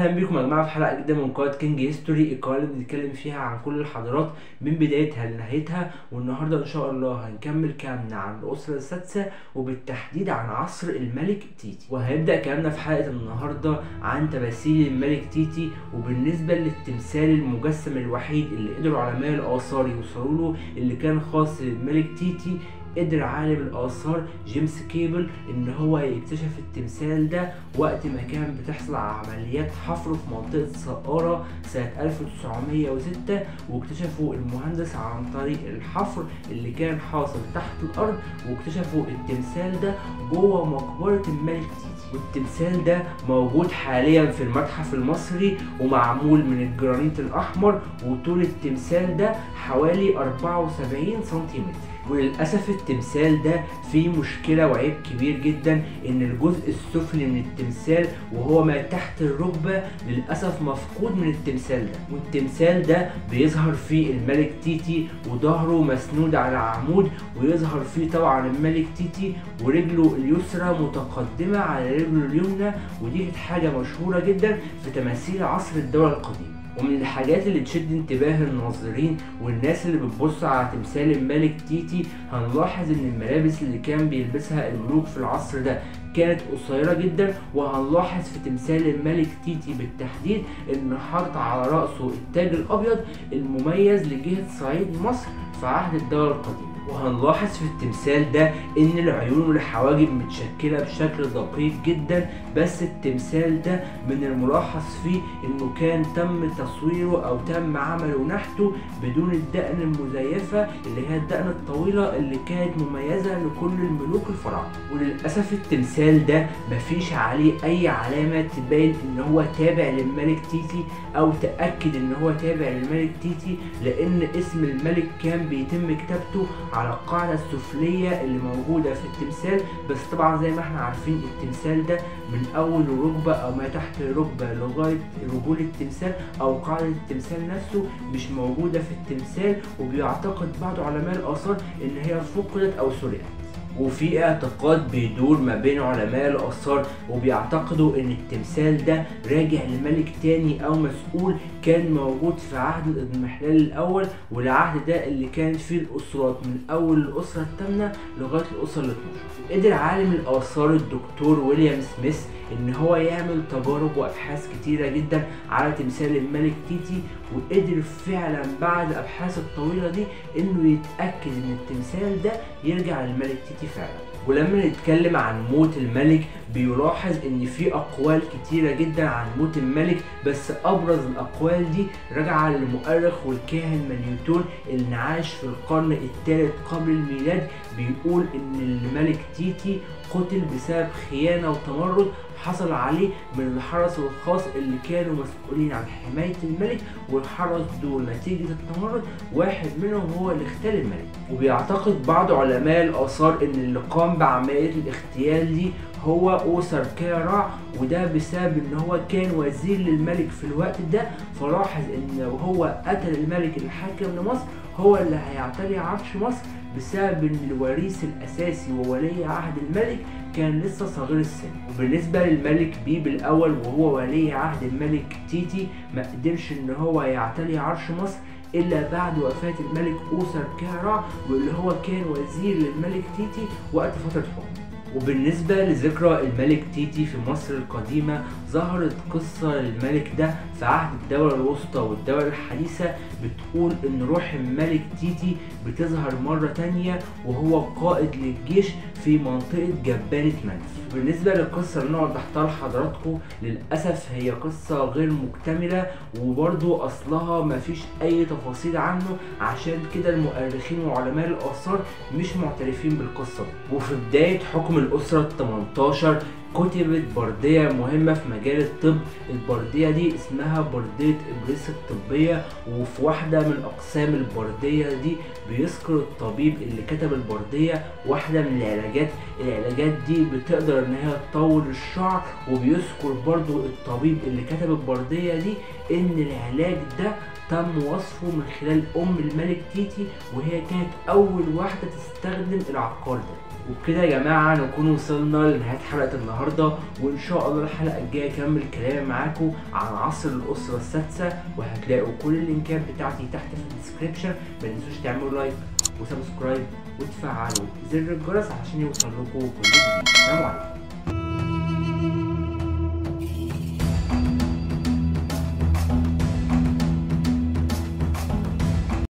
اهلا بيكم يا جماعه في حلقه جديده من قناه كينج هيستوري القناه اللي بنتكلم فيها عن كل الحضارات من بدايتها لنهايتها والنهارده ان شاء الله هنكمل كلامنا عن الاسره السادسه وبالتحديد عن عصر الملك تيتي وهنبدا كلامنا في حلقه النهارده عن تماثيل الملك تيتي وبالنسبه للتمثال المجسم الوحيد اللي قدروا علماء الاثار يوصلوا له اللي كان خاص للملك تيتي قدر عالم الآثار جيمس كيبل إن هو يكتشف التمثال ده وقت ما كان بتحصل عمليات حفر في منطقة سقارة سنة 1906 واكتشفوا المهندس عن طريق الحفر اللي كان حاصل تحت الأرض واكتشفوا التمثال ده جوه مقبرة الملك تيتي والتمثال ده موجود حاليا في المتحف المصري ومعمول من الجرانيت الأحمر وطول التمثال ده حوالي 74 سنتيمتر وللأسف التمثال ده فيه مشكلة وعيب كبير جدا إن الجزء السفلي من التمثال وهو ما تحت الركبة للأسف مفقود من التمثال ده والتمثال ده بيظهر فيه الملك تيتي وظهره مسنود على عمود ويظهر فيه طبعا الملك تيتي ورجله اليسرى متقدمة على رجله اليمنى ودي كانت حاجة مشهورة جدا في تماثيل عصر الدولة القديمة ومن الحاجات اللي تشد انتباه الناظرين والناس اللي بتبص على تمثال الملك تيتي هنلاحظ ان الملابس اللي كان بيلبسها الملوك في العصر ده كانت قصيرة جدا وهنلاحظ في تمثال الملك تيتي بالتحديد ان حاطط على رأسه التاج الابيض المميز لجهة صعيد مصر في عهد الدولة القديمة وهنلاحظ في التمثال ده ان العيون والحواجب متشكله بشكل دقيق جدا بس التمثال ده من الملاحظ فيه انه كان تم تصويره او تم عمله نحته بدون الدقن المزيفه اللي هي الدقن الطويله اللي كانت مميزه لكل الملوك الفراعنه وللاسف التمثال ده مفيش عليه اي علامه تبين ان هو تابع للملك تيتي او تاكد ان هو تابع للملك تيتي لان اسم الملك كان بيتم كتابته على القاعدة السفلية اللي موجودة في التمثال بس طبعا زي ما احنا عارفين التمثال ده من أول الركبة أو ما تحت الركبة لغاية رجول التمثال أو قاعدة التمثال نفسه مش موجودة في التمثال وبيعتقد بعض علماء الآثار إن هي فقدت أو سرقت وفي اعتقاد بيدور ما بين علماء الآثار وبيعتقدوا إن التمثال ده راجع لملك تاني أو مسؤول كان موجود في عهد الاضمحلال الأول والعهد ده اللي كانت فيه الأسرات من أول الأسرة الثامنة لغاية الأسرة ال 12 قدر عالم الآثار الدكتور ويليام سميث ان هو يعمل تجارب وابحاث كتيره جدا على تمثال الملك تيتي وقدر فعلا بعد الابحاث الطويله دي انه يتاكد ان التمثال ده يرجع للملك تيتي فعلا ولما نتكلم عن موت الملك بيلاحظ ان في اقوال كتيرة جدا عن موت الملك بس ابرز الاقوال دي راجعة للمؤرخ والكاهن مانيوتون اللي عاش في القرن الثالث قبل الميلاد بيقول ان الملك تيتي قتل بسبب خيانة وتمرد حصل عليه من الحرس الخاص اللي كانوا مسؤولين عن حماية الملك والحرس دول نتيجة التمرد واحد منهم هو اللي اغتال الملك وبيعتقد بعض علماء الآثار إن اللي قام بعملية الاغتيال دي هو أوسر كارع وده بسبب ان هو كان وزير للملك في الوقت ده فلاحظ ان لو هو قتل الملك الحاكم لمصر هو اللي هيعتلي عرش مصر بسبب ان الوريث الاساسي وولي عهد الملك كان لسه صغير السن وبالنسبة للملك بيب الأول وهو ولي عهد الملك تيتي ما قدرش إن هو يعتلي عرش مصر إلا بعد وفاة الملك أوسر كارع واللي هو كان وزير للملك تيتي وقت فترة حكمه وبالنسبة لذكرى الملك تيتي في مصر القديمة ظهرت قصة للملك ده في عهد الدولة الوسطى والدولة الحديثة بتقول إن روح الملك تيتي بتظهر مرة تانية وهو قائد للجيش في منطقة جبانة منف بالنسبة للقصة اللي أنا وضحتها لحضراتكم للأسف هي قصة غير مكتملة وبرضو أصلها مفيش أي تفاصيل عنه عشان كده المؤرخين وعلماء الآثار مش معترفين بالقصة دي وفي بداية حكم الأسرة ال 18 كتبت بردية مهمة في مجال الطب البردية دي اسمها بردية إبريس الطبية وفي واحدة من أقسام البردية دي بيذكر الطبيب اللي كتب البردية واحدة من العلاجات العلاجات دي بتقدر إن هي تطول الشعر وبيذكر برضو الطبيب اللي كتب البردية دي إن العلاج ده تم وصفه من خلال أم الملك تيتي وهي كانت أول واحدة تستخدم العقار ده وبكده يا جماعة نكون وصلنا لنهاية حلقة النهاردة وإن شاء الله الحلقة الجاية أكمل كلامي معاكم عن عصر الأسرة السادسة وهتلاقوا كل اللينكات بتاعتي تحت في الديسكريبشن ما تنسوش تعملوا لايك وسبسكرايب وتفعلوا زر الجرس عشان يوصل لكم كل جديد سلام عليكم